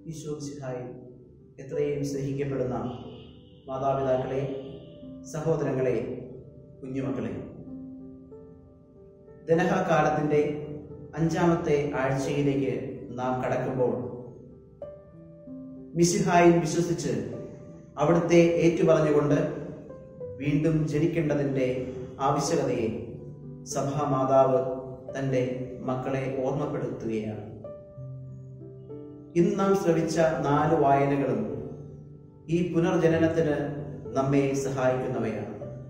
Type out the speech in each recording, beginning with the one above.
ഈശോ സിഹായി എത്രയും സ്നേഹിക്കപ്പെടുന്ന മാതാപിതാക്കളെ സഹോദരങ്ങളെ കുഞ്ഞുമക്കളെ ദനഹ കാലത്തിൻ്റെ അഞ്ചാമത്തെ ആഴ്ചയിലേക്ക് നാം കടക്കുമ്പോൾ മിസിഹായിൽ വിശ്വസിച്ച് അവിടുത്തെ ഏറ്റുപറഞ്ഞുകൊണ്ട് വീണ്ടും ജനിക്കേണ്ടതിൻ്റെ ആവശ്യകതയെ സഭാമാതാവ് തൻ്റെ മക്കളെ ഓർമ്മപ്പെടുത്തുകയാണ് ഇന്ന് നാം ശ്രവിച്ച നാല് വായനകളും ഈ പുനർജനനത്തിന് നമ്മെ സഹായിക്കുന്നവയാണ്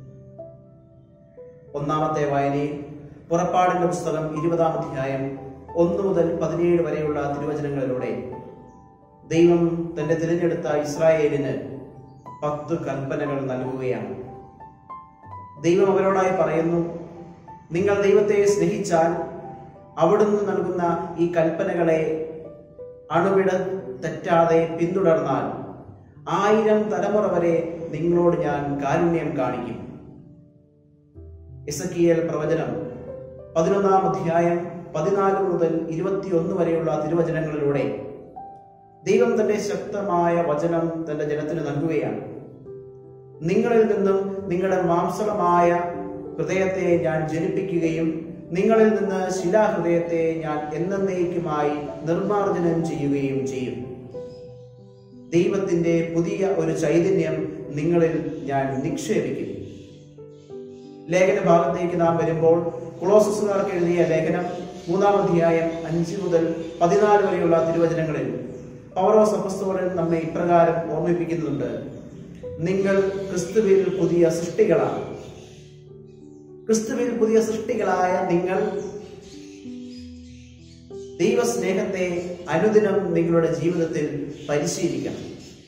ഒന്നാമത്തെ വായനയിൽ പുറപ്പാടിന്റെ പുസ്തകം ഇരുപതാം അധ്യായം ഒന്ന് മുതൽ പതിനേഴ് വരെയുള്ള തിരുവചനങ്ങളിലൂടെ ദൈവം തന്റെ തിരഞ്ഞെടുത്ത ഇസ്രായേലിന് പത്ത് കൽപ്പനകൾ നൽകുകയാണ് ദൈവം അവരോടായി പറയുന്നു നിങ്ങൾ ദൈവത്തെ സ്നേഹിച്ചാൽ അവിടുന്ന് നൽകുന്ന ഈ കൽപ്പനകളെ അണുവിട തെറ്റാതെ പിന്തുടർന്നാൽ ആയിരം തലമുറ വരെ നിങ്ങളോട് ഞാൻ കാരുണ്യം കാണിക്കും ഇസക്കിയൽ പ്രവചനം പതിനൊന്നാം അധ്യായം പതിനാല് മുതൽ ഇരുപത്തിയൊന്ന് വരെയുള്ള തിരുവചനങ്ങളിലൂടെ ദൈവം തന്റെ ശക്തമായ വചനം തന്റെ ജനത്തിന് നൽകുകയാണ് നിങ്ങളിൽ നിന്നും നിങ്ങളുടെ മാംസളമായ ഹൃദയത്തെ ഞാൻ ജനിപ്പിക്കുകയും നിങ്ങളിൽ നിന്ന് ശിലാഹൃദയത്തെ ഞാൻ എന്നേക്കുമായി നിർമ്മാർജ്ജനം ചെയ്യുകയും ചെയ്യും ദൈവത്തിന്റെ പുതിയ ഒരു ചൈതന്യം നിങ്ങളിൽ ഞാൻ നിക്ഷേപിക്കും ലേഖന ഭാഗത്തേക്ക് നാം വരുമ്പോൾ കുളോസസുകാർക്ക് എഴുതിയ ലേഖനം മൂന്നാം അധ്യായം അഞ്ച് മുതൽ പതിനാല് വരെയുള്ള തിരുവചനങ്ങളിൽ പവറോസ് അപ്പസ്തോലൻ നമ്മെ ഇപ്രകാരം ഓർമ്മിപ്പിക്കുന്നുണ്ട് നിങ്ങൾ ക്രിസ്തുവിൽ പുതിയ സൃഷ്ടികളാണ് ക്രിസ്തുവിൽ പുതിയ സൃഷ്ടികളായ നിങ്ങൾ ദൈവസ്നേഹത്തെ അനുദിനം നിങ്ങളുടെ ജീവിതത്തിൽ പരിശീലിക്കണം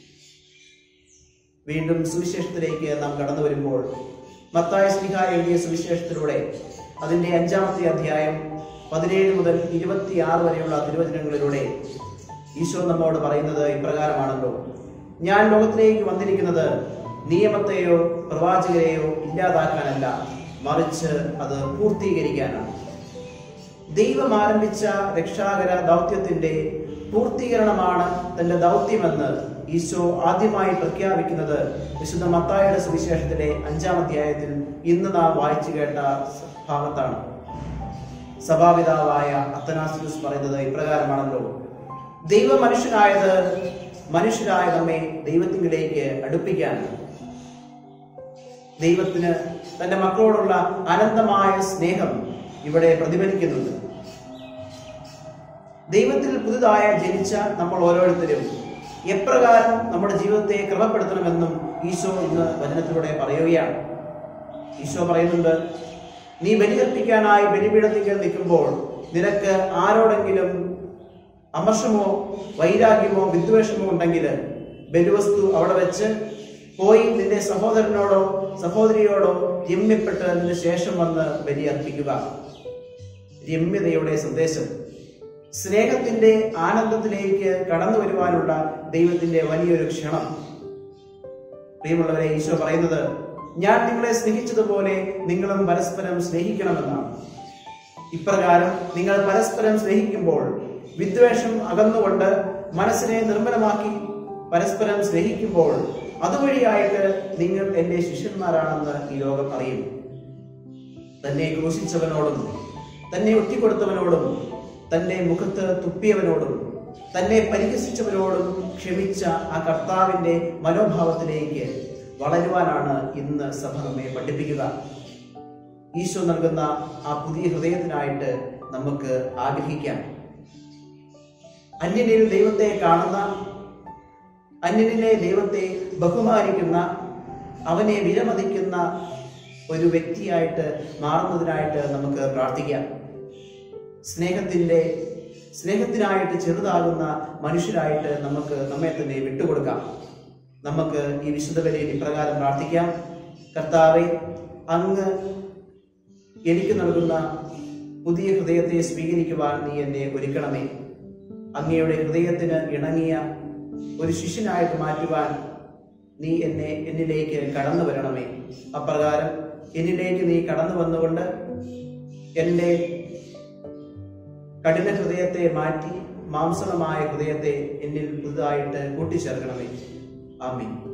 വീണ്ടും സുവിശേഷത്തിലേക്ക് നാം കടന്നു വരുമ്പോൾ മത്തായ സ്ലിഹ എഴുതിയ സുവിശേഷത്തിലൂടെ അതിന്റെ അഞ്ചാമത്തെ അധ്യായം പതിനേഴ് മുതൽ ഇരുപത്തിയാറ് വരെയുള്ള തിരുവചനങ്ങളിലൂടെ ഈശോ നമ്മോട് പറയുന്നത് ഇപ്രകാരമാണല്ലോ ഞാൻ ലോകത്തിലേക്ക് വന്നിരിക്കുന്നത് നിയമത്തെയോ പ്രവാചകരെയോ ഇല്ലാതാക്കാനല്ല മറിച്ച് അത് പൂർത്തീകരിക്കാനാണ് ദൈവം ആരംഭിച്ച രക്ഷാകര ദൗത്യത്തിന്റെ പൂർത്തീകരണമാണ് തന്റെ ദൗത്യമെന്ന് ഈശോ ആദ്യമായി പ്രഖ്യാപിക്കുന്നത് വിശുദ്ധ മത്തായുടെ സുവിശേഷത്തിലെ അഞ്ചാം അധ്യായത്തിൽ ഇന്ന് നാം വായിച്ചു കേട്ട ഭാഗത്താണ് സഭാപിതാവായ അത്തനാസിസ് പറയുന്നത് ഇപ്രകാരമാണല്ലോ ദൈവ മനുഷ്യനായത് മനുഷ്യരായ നമ്മെ ദൈവത്തിങ്കിലേക്ക് അടുപ്പിക്കാനാണ് ദൈവത്തിന് തന്റെ മക്കളോടുള്ള അനന്തമായ സ്നേഹം ഇവിടെ പ്രതിഫലിക്കുന്നുണ്ട് ദൈവത്തിൽ പുതുതായ ജനിച്ച നമ്മൾ ഓരോരുത്തരും എപ്രകാരം നമ്മുടെ ജീവിതത്തെ ക്രമപ്പെടുത്തണമെന്നും ഈശോ ഇന്ന് വചനത്തിലൂടെ പറയുകയാണ് ഈശോ പറയുന്നുണ്ട് നീ ബലികർപ്പിക്കാനായി ബലിപീഠത്തിൽ നിൽക്കുമ്പോൾ നിനക്ക് ആരോടെങ്കിലും അമർഷമോ വൈരാഗ്യമോ വിദ്വേഷമോ ഉണ്ടെങ്കിൽ ബലിവസ്തു അവിടെ വെച്ച് പോയി നിന്റെ സഹോദരനോടോ സഹോദരിയോടോ രമ്യപ്പെട്ടതിന് ശേഷം വന്ന് ബലി അർപ്പിക്കുക രമ്യതയുടെ സന്ദേശം സ്നേഹത്തിന്റെ ആനന്ദത്തിലേക്ക് കടന്നു വരുവാനുള്ള ദൈവത്തിന്റെ വലിയൊരു ക്ഷണം പ്രിയമുള്ളവരെ ഈശോ പറയുന്നത് ഞാൻ നിങ്ങളെ സ്നേഹിച്ചതുപോലെ നിങ്ങളും പരസ്പരം സ്നേഹിക്കണമെന്നാണ് ഇപ്രകാരം നിങ്ങൾ പരസ്പരം സ്നേഹിക്കുമ്പോൾ വിദ്വേഷം അകന്നുകൊണ്ട് മനസ്സിനെ നിർമ്മലമാക്കി പരസ്പരം സ്നേഹിക്കുമ്പോൾ അതുവഴിയായിട്ട് നിങ്ങൾ എന്റെ ശിഷ്യന്മാരാണെന്ന് ഈ ലോകം അറിയും തന്നെ ക്രൂശിച്ചവനോടും തന്നെ ഒറ്റിക്കൊടുത്തവനോടും തന്റെ മുഖത്ത് തുപ്പിയവനോടും തന്നെ പരിഹസിച്ചവരോടും ക്ഷമിച്ച ആ കർത്താവിന്റെ മനോഭാവത്തിലേക്ക് വളരുവാനാണ് ഇന്ന് സഭ നമ്മെ പഠിപ്പിക്കുക ഈശോ നൽകുന്ന ആ പുതിയ ഹൃദയത്തിനായിട്ട് നമുക്ക് ആഗ്രഹിക്കാം അന്യനിൽ ദൈവത്തെ കാണുന്ന അന്യനിലെ ദൈവത്തെ ബഹുമാനിക്കുന്ന അവനെ വിലമതിക്കുന്ന ഒരു വ്യക്തിയായിട്ട് മാറുന്നതിനായിട്ട് നമുക്ക് പ്രാർത്ഥിക്കാം സ്നേഹത്തിൻ്റെ സ്നേഹത്തിനായിട്ട് ചെറുതാകുന്ന മനുഷ്യരായിട്ട് നമുക്ക് നമ്മെ തന്നെ വിട്ടുകൊടുക്കാം നമുക്ക് ഈ വിശുദ്ധ ബലിയിൽ ഇപ്രകാരം പ്രാർത്ഥിക്കാം കർത്താവെ അങ്ങ് എനിക്ക് നൽകുന്ന പുതിയ ഹൃദയത്തെ സ്വീകരിക്കുവാൻ നീ എന്നെ ഒരുക്കണമേ അങ്ങയുടെ ഹൃദയത്തിന് ഇണങ്ങിയ ഒരു ശിഷ്യനായിട്ട് മാറ്റുവാൻ നീ എന്നെ എന്നിലേക്ക് കടന്നു വരണമേ അപ്രകാരം എന്നിലേക്ക് നീ കടന്നു വന്നുകൊണ്ട് എൻ്റെ കഠിന ഹൃദയത്തെ മാറ്റി മാംസളമായ ഹൃദയത്തെ എന്നിൽ പുതുതായിട്ട് കൂട്ടിച്ചേർക്കണമേ ആമീൻ